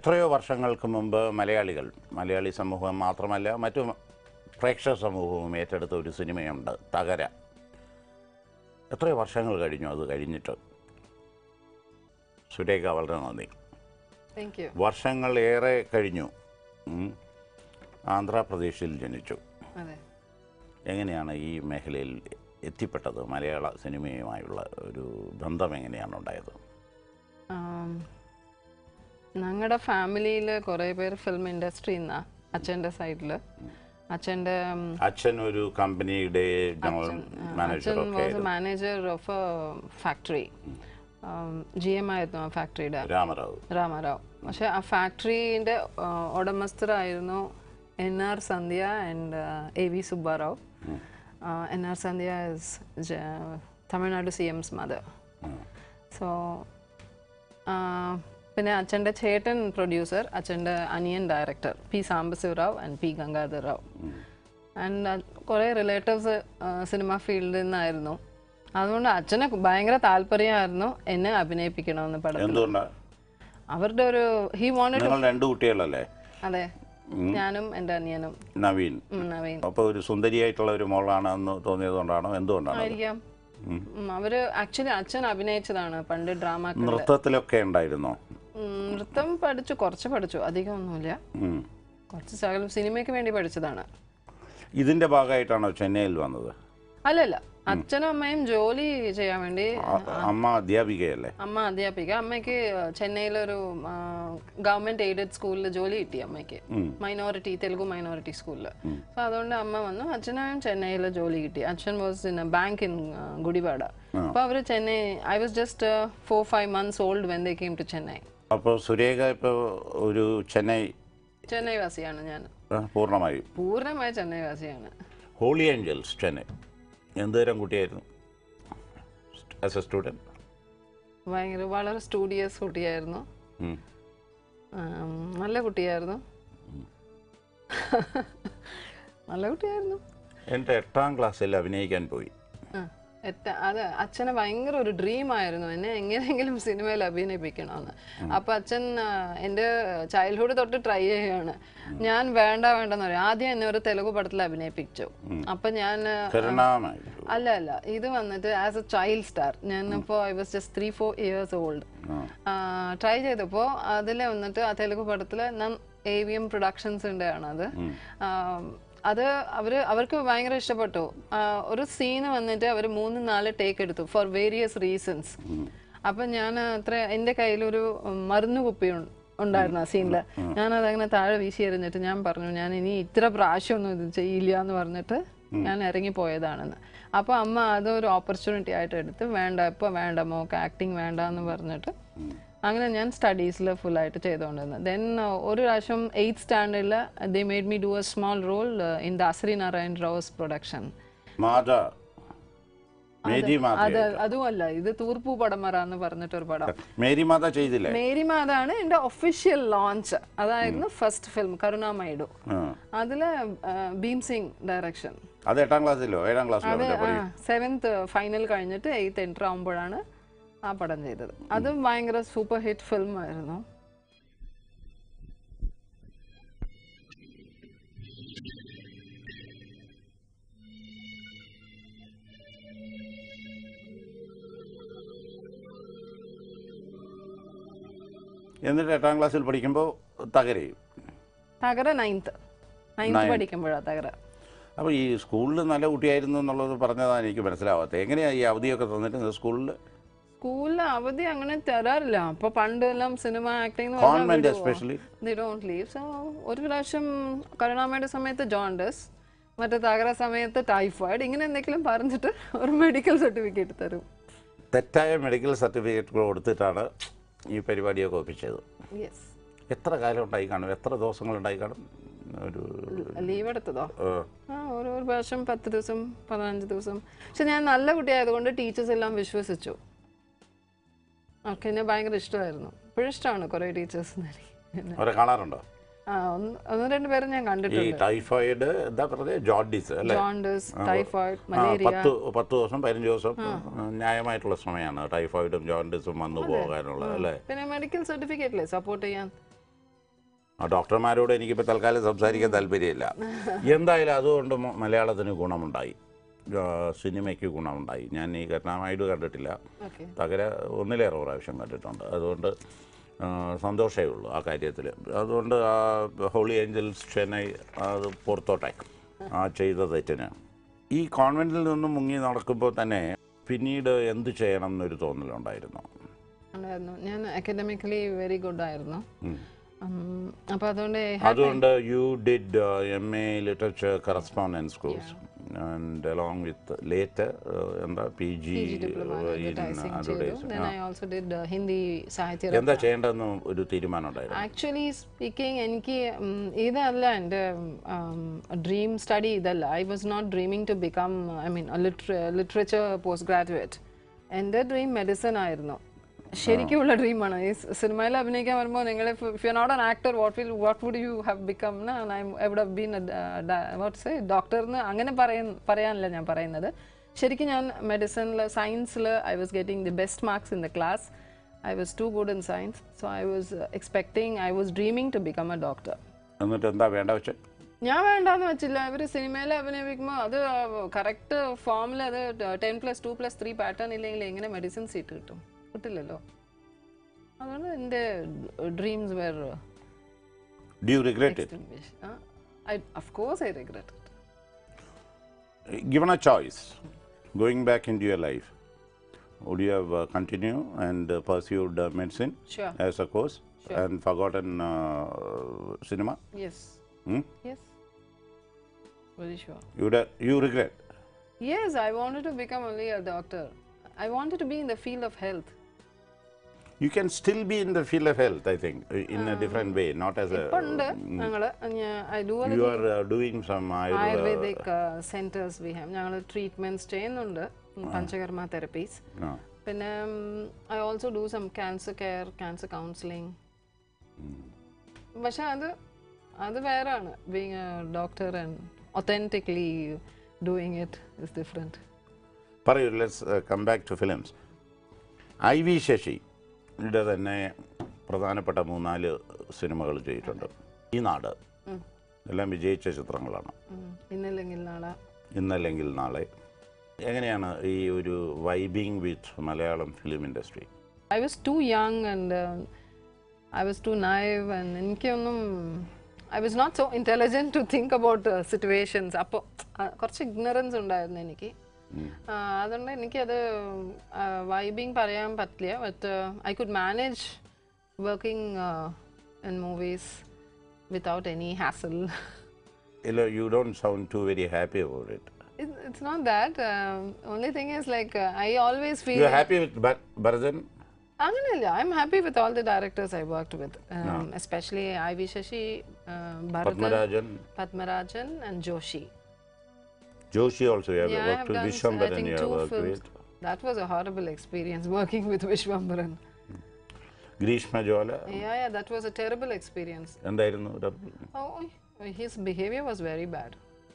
എത്രയോ വർഷങ്ങൾക്ക് മുമ്പ് മലയാളികൾ മലയാളി സമൂഹം മാത്രമല്ല മറ്റു പ്രേക്ഷക സമൂഹവും ഏറ്റെടുത്ത ഒരു സിനിമയുണ്ട് തകര എത്രയോ വർഷങ്ങൾ കഴിഞ്ഞു അത് കഴിഞ്ഞിട്ട് സുരേഖ വളരെ നന്ദി താങ്ക് യു വർഷങ്ങൾ ഏറെ കഴിഞ്ഞു ഉം. ആന്ധ്രാപ്രദേശിൽ ജനിച്ചു അതെ എങ്ങനെയാണ് ഈ മേഖലയിൽ എത്തിപ്പെട്ടത് മലയാള സിനിമയുമായുള്ള ഒരു ബന്ധം എങ്ങനെയാണ് ഉണ്ടായത് ഞങ്ങളുടെ ഫാമിലിയിൽ കുറേ പേര് ഫിലിം ഇൻഡസ്ട്രിയിൽ നിന്നാണ് അച്ഛൻ്റെ സൈഡിൽ അച്ഛൻ്റെ അച്ഛൻ ഒരു കമ്പനിയുടെ ജനറൽ മാനേജർ അച്ഛൻ ഒക്കെ was manager of a factory G M ആയിരുന്നു ആ ഫാക്ടറിയുടെ രാമറാവു രാമാറാവ് പക്ഷെ ആ ഫാക്ടറിൻ്റെ ഉടമസ്ഥരായിരുന്നു N R Sandhya and A V Subbarao N R Sandhya is Tamilnadu C M's mother so പിന്നെ അച്ഛൻ്റെ ചേട്ടൻ പ്രൊഡ്യൂസർ അച്ഛൻ്റെ അനിയൻ director P Sambasivarao and P Gangadhar Rao and കുറേ റിലേറ്റീവ്സ് സിനിമ ഫീൽഡിൽ നിന്നായിരുന്നു അതുകൊണ്ട് അച്ഛന് ഭയങ്കര താല്പര്യമായിരുന്നു എന്നെ അഭിനയിപ്പിക്കണമെന്ന് പടത്തിൽ എന്തുകൊണ്ടാണ് അവരുടെ ഒരു ഹി വാണ്ടഡ് നിങ്ങൾ രണ്ട് കുട്ടികളല്ലേ അതെ ഞാനും എൻ്റെ അനിയനും നവീൻ ഉം, നവീൻ അപ്പോൾ ഒരു സുന്ദരിയായിട്ടുള്ള ഒരു മോളാണെന്ന് തോന്നിയതുകൊണ്ടാണോ എന്തുകൊണ്ടാണ് ആയിരിക്കാം ഉം, അവര് ആക്ച്വലി അച്ഛൻ അഭിനയിച്ചതാണ് പണ്ട് ഡ്രാമ നൃത്തത്തിലൊക്കെ ഉണ്ടായിരുന്നോ നൃത്തം പഠിച്ചു കുറച്ച് പഠിച്ചു അധികം ഒന്നുമില്ല ഉം. കുറച്ച് ശകലം സിനിമയ്ക്ക് വേണ്ടി പഠിച്ചതാണ് ഇതിന്റെ ഭാഗമായിട്ടാണോ ചെന്നൈയിൽ വന്നത് അല്ലല്ല അച്ഛനും അമ്മയും ജോലി ചെയ്യാൻ വേണ്ടി അ- അമ്മ അധ്യാപികയല്ലേ അമ്മ അധ്യാപിക അമ്മയ്ക്ക് ചെന്നൈയിലൊരു ഗവൺമെന്റ് എയ്ഡഡ് സ്കൂളിൽ ജോലി കിട്ടി അമ്മയ്ക്ക് മൈനോറിറ്റി തെലുഗു മൈനോറിറ്റി സ്കൂളിൽ അപ്പോൾ അതുകൊണ്ട് അമ്മ വന്നു അച്ഛനും ചെന്നൈയിൽ ജോലി കിട്ടി അച്ഛൻ was in bank in Gudivada അപ്പോൾ അവർ Chennai I was just four five months old when they came to Chennai അപ്പോൾ സുരേഖ ഇപ്പോൾ ഒരു ചെന്നൈ ചെന്നൈ വാസിയാണ് ഞാൻ ആ, പൂർണ്ണമായും പൂർണ്ണമായ ചെന്നൈ വാസിയാണ് ഹോളി ഏഞ്ചൽസ് ചെന്നൈ എന്ത് തരം കുട്ടിയായിരുന്നു ആസ് എ സ്റ്റുഡൻറ്റ് ഭയങ്കര വളരെ സ്റ്റുഡിയസ് കുട്ടിയായിരുന്നു ആം, നല്ല കുട്ടിയായിരുന്നു നല്ല കുട്ടിയായിരുന്നു എൻ്റെ എട്ടാം ക്ലാസ്സിൽ അഭിനയിക്കാൻ പോയി ആ, എത്ത അത് അച്ഛന് ഭയങ്കര ഒരു ഡ്രീം ആയിരുന്നു എന്നെ എങ്ങനെയെങ്കിലും സിനിമയിൽ അഭിനയിപ്പിക്കണമെന്ന് അപ്പൊ അച്ഛൻ ആ, എൻ്റെ ചൈൽഡ്ഹുഡ് തൊട്ട് ട്രൈ ചെയ്യുകയാണ് ഞാൻ വേണ്ട വേണ്ടെന്ന് പറയും ആദ്യം എന്നെ ഒരു തെലുഗു പടത്തിൽ അഭിനയിപ്പിച്ചു അപ്പൊ ഞാൻ ആ, കരുണാമയി അല്ല അല്ല ഇത് വന്നിട്ട് ആസ് എ ചൈൽഡ് സ്റ്റാർ ഞാനിപ്പോൾ I was just three four years old try ചെയ്തപ്പോൾ അതിൽ വന്നിട്ട് ആ തെലുഗു പടത്തിൽ ഞാൻ എ വി എം പ്രൊഡക്ഷൻസിൻ്റെ ആണ് അത് ആ, അത് അവർ അവർക്ക് ഭയങ്കര ഇഷ്ടപ്പെട്ടു ആ, ഒരു സീന് വന്നിട്ട് അവർ മൂന്ന് നാല് ടേക്ക് എടുത്തു ഫോർ വേരിയസ് റീസൺസ് അപ്പം ഞാൻ അത്ര എൻ്റെ കയ്യിലൊരു മരുന്ന് കുപ്പി ഉണ്ട് ഉണ്ടായിരുന്നു ആ സീനിൽ ഞാനത് അങ്ങനെ താഴെ വീശി എറിഞ്ഞിട്ട് ഞാൻ പറഞ്ഞു ഞാൻ ഇനി ഇത്ര പ്രാവശ്യമൊന്നും ഇത് ചെയ്യില്ല എന്ന് പറഞ്ഞിട്ട് ഞാൻ ഇറങ്ങി പോയതാണെന്ന് അപ്പോൾ അമ്മ അതൊരു ഓപ്പർച്യൂണിറ്റി ആയിട്ട് എടുത്ത് വേണ്ട ഇപ്പോൾ വേണ്ട മോക്ക് ആക്ടിങ് വേണ്ട എന്ന് പറഞ്ഞിട്ട് അങ്ങനെ ഞാൻ സ്റ്റഡീസിൽ ഫുള്ളായിട്ട് ചെയ്തുകൊണ്ടിരുന്നത് ദെൻ ഒരു പ്രാവശ്യം എയ്ത്ത് സ്റ്റാൻഡേർഡിൽ they made me do a small role in Dasari Narayan Rao's production Matha Meri Matha അത് അതുമല്ല ഇത് തൂർപ്പു പടമറ എന്ന് പറഞ്ഞിട്ടൊരു പടം മേരി മാത ചെയ്തില്ലേ മേരി മാതാണ് എൻ്റെ ഒഫീഷ്യൽ ലോഞ്ച് അതായിരുന്നു ഫസ്റ്റ് ഫിലിം കരുണാമൈഡു ആ. അതില് ഭീം സിംഗ് ഡയറക്ഷൻ അത് എട്ടാം ക്ലാസ്സിലോ ഏഴാം ക്ലാസ്സിലോ അത് മറ്റോ പഠി- സെവൻത്ത് ഫൈനൽ കഴിഞ്ഞിട്ട് എയ്ത്ത് എൻറ്റർ ആകുമ്പോഴാണ് ആ പടം ചെയ്തത് അതും ഭയങ്കര സൂപ്പർ ഹിറ്റ് ഫിലിം ആയിരുന്നു എന്നിട്ട് എട്ടാം ക്ലാസ്സിൽ പഠിക്കുമ്പോൾ തകരയും തകര നയൻത്ത് നയൻത്ത് പഠിക്കുമ്പോഴാണ് തകര അപ്പോൾ ഈ സ്കൂളിൽ നല്ല കുട്ടിയായിരുന്നു എന്നുള്ളത് പറഞ്ഞതാണ് എനിക്ക് മനസ്സിലാവാത്തത് എങ്ങനെയാണ് ഈ അവധിയൊക്കെ തന്നിട്ട് സ്കൂളിൽ സ്കൂളിൽ അവധി അങ്ങനെ തരാറില്ല അപ്പൊ പണ്ട് എല്ലാം cinema acting convent especially the don't leave so ഒരു പ്രാവശ്യം കരുണാമയുടെ സമയത്ത് ജോണ്ടസ് മറ്റേ തകര സമയത്ത് ടൈഫോയിഡ് ഇങ്ങനെ എന്തെങ്കിലും പറഞ്ഞിട്ട് ഒരു മെഡിക്കൽ സർട്ടിഫിക്കറ്റ് തരും തെറ്റായ മെഡിക്കൽ സർട്ടിഫിക്കറ്റ് കൊടുത്തിട്ടാണ് ഈ പരിപാടിയൊക്കെ ഒപ്പിച്ചത് യെസ് എത്ര കാലം ഉണ്ടായി കാണും എത്ര ദിവസങ്ങൾ ഉണ്ടായി കാണും ഒരു ലീവ് എടുത്തതോ ആ, ആ ഒരു ഒരു പ്രാവശ്യം പത്ത് ദിവസം പതിനഞ്ച് ദിവസം പക്ഷെ ഞാൻ നല്ല കുട്ടിയായതുകൊണ്ട് ടീച്ചേഴ്സ് എല്ലാം വിശ്വസിച്ചു ഓക്കെ എന്നെ ഭയങ്കര ഇഷ്ടമായിരുന്നു ഇപ്പോഴും ഇഷ്ടമാണ് കുറേ ടീച്ചേഴ്സ് അവരെ കാണാറുണ്ടോ ആ ഒന്ന് ഒന്ന് രണ്ട് പേരും ഞാൻ ഈ കണ്ടിട്ടുണ്ട് ടൈഫോയിഡ് എന്താ പറയുക ജോണ്ടിസ് അല്ലേ ജോണ്ടസ് ടൈഫോയിഡ് ആ, മലേറിയ പത്ത് പത്ത് ദിവസം പതിനഞ്ച് ദിവസം ന്യായമായിട്ടുള്ള സമയമാണ് ടൈഫോയിഡും ജോണ്ടിസും വന്നു പോകാനുള്ളത് അല്ലേ പിന്നെ മെഡിക്കൽ സർട്ടിഫിക്കറ്റ് അല്ലേ സപ്പോർട്ട് ചെയ്യാൻ ആ ഡോക്ടർമാരോട് എനിക്കിപ്പോൾ തൽക്കാലം സംസാരിക്കാൻ താല്പര്യമില്ല എന്തായാലും അതുകൊണ്ട് മ- മലയാളത്തിന് ഗുണമുണ്ടായി ആ, സിനിമയ്ക്ക് ഗുണമുണ്ടായി ഞാൻ ഈ കരുണാമായിട്ട് കണ്ടിട്ടില്ല ഓക്കെ തകര ഒന്നിലേറെ പ്രാവശ്യം കണ്ടിട്ടുണ്ട് അതുകൊണ്ട് ആ, സന്തോഷമേ ഉള്ളൂ ആ കാര്യത്തിൽ അതുകൊണ്ട് ആ ഹോളി ഏഞ്ചൽസ് ചെന്നൈ അത് പുറത്തോട്ടെ ആ ചെയ്ത തെറ്റിന് ഈ കോൺവെൻറ്റിൽ നിന്നും മുങ്ങി നടക്കുമ്പോൾ തന്നെ പിന്നീട് എന്ത് ചെയ്യണം എന്നൊരു തോന്നലുണ്ടായിരുന്നു ഉണ്ടായിരുന്നു ഞാൻ അക്കാഡമിക്കലി വെരി ഗുഡ് ആയിരുന്നു ഉം. അപ്പോൾ അതുകൊണ്ട് അതുകൊണ്ട് you did M A literature correspondence course and along with late എന്താ പി ജി ഡിപ്ലോമ അഡ്വർടൈസിങ് ചെയ്തു then I also did Hindi Sahitya എന്താ ചെയ്യേണ്ടതെന്ന് ഒരു തീരുമാനം ഉണ്ടായിരുന്നു ആക്ച്വലി സ്പീക്കിംഗ് എനിക്ക് ഉം, ഇതല്ല എൻ്റെ ഡ്രീം സ്റ്റഡി ഇതല്ല I was not dreaming to become I mean literature post graduate എൻ്റെ ഡ്രീം മെഡിസിൻ ആയിരുന്നു ശരിക്കുമുള്ള ഡ്രീമാണ് ഈ സിനിമയിൽ അഭിനയിക്കാൻ വരുമ്പോൾ നിങ്ങൾ if you not an actor what will what would you have become I എവിടെ ബീൻ വാട്ട്സ് ഡോക്ടർ എന്ന് അങ്ങനെ പറയുന്ന പറയാനല്ല ഞാൻ പറയുന്നത് ശരിക്കും ഞാൻ മെഡിസിനിൽ സയൻസിൽ I was getting the best marks in the class I was too good in science, so I was uh, expecting, I was dreaming to become a doctor. എന്നിട്ട് എന്താ വേണ്ട വെച്ച് ഞാൻ വേണ്ടാന്ന് വെച്ചില്ല ഇവർ സിനിമയിൽ അഭിനയിക്കുമ്പോൾ അത് കറക്റ്റ് ഫോമിൽ അത് ten plus two plus three pattern ഇല്ലെങ്കിൽ എങ്ങനെ മെഡിസിൻ സീറ്റ് കിട്ടും കിട്ടില്ലല്ലോ അതുകൊണ്ട് എൻ്റെ dreams where do you regret it extinguish I of course I regret given a choice, going back into your life, would you have uh, continued and uh, pursued uh, medicine Sure. as a course and forgotten uh, cinema? Yes. Hmm? Yes. Very sure. You, would have, you regret? Yes, I wanted to become only a doctor. I wanted to be in the field of health. You can still be in the field of health, I think, uh, in a different way, not as a. ഇപ്പൊ ഉണ്ട് ഞങ്ങള് I do You are uh, doing some Ayurveda. Ayurvedic centres we have ഞങ്ങൾ treatments ചെയ്യുന്നുണ്ട് Panchakarma therapies No. പിന്നെ I also do some cancer care cancer counselling പക്ഷെ അത് അത് വേറാണ് being a doctor and authentically doing it is different പറയൂ let's come back to films I V Sasi തന്നെ പ്രധാനപ്പെട്ട മൂന്നാല് സിനിമകൾ ചെയ്തിട്ടുണ്ട് ഈ നാട് എല്ലാം വിജയിച്ച ചിത്രങ്ങളാണ് ഇന്നല്ലെങ്കിൽ നാളെ ഇന്നല്ലെങ്കിൽ നാളെ എങ്ങനെയാണ് ഈ ഒരു vibing with Malayalam film industry I was too young and uh, I was too naive and എനിക്കൊന്നും I was not so intelligent to think about situations അപ്പോൾ കുറച്ച് ഇഗ്നറൻസ് ഉണ്ടായിരുന്നു എനിക്ക് ആ, അതുകൊണ്ട് എനിക്കത് വൈബിങ് പറയാൻ പറ്റില്ല but I could manage working in movies without any hassle ഇല്ല you don't sound to very happy about it it's not that only thing is like I always feel you happy with Bharathan അങ്ങനെയല്ല I am happy with all the directors I work with especially I V Sasi Bharathan Padmarajan Padmarajan and Joshi Joshi also you have Yeah, I work have to done, I Vishwambharan think, U two have work films. With That was a horrible experience working with Vishwambaran. Greeshmajwala Yeah, yeah, that was a terrible experience. എന്തായിരുന്നു Oh, his behavior was very bad.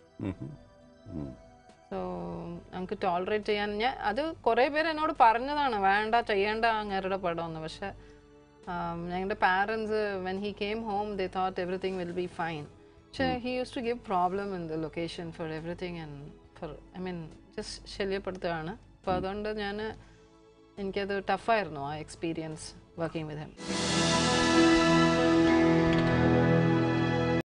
So നമുക്ക് tolerate ചെയ്യാൻ ഞാൻ അത് കുറേ പേര് എന്നോട് പറഞ്ഞതാണ് വേണ്ട ചെയ്യേണ്ട അങ്ങേരുടെ പടം എന്ന് പക്ഷെ ഞങ്ങളുടെ parents when he came home they thought everything will be fine പക്ഷെ he use to give problem in the location for everything and for I mean just ശല്യപ്പെടുത്തുകയാണ് അപ്പോൾ അതുകൊണ്ട് ഞാൻ എനിക്കത് ടഫായിരുന്നു ആ എക്സ്പീരിയൻസ് വർക്കിംഗ് വിത്ത് ഹെം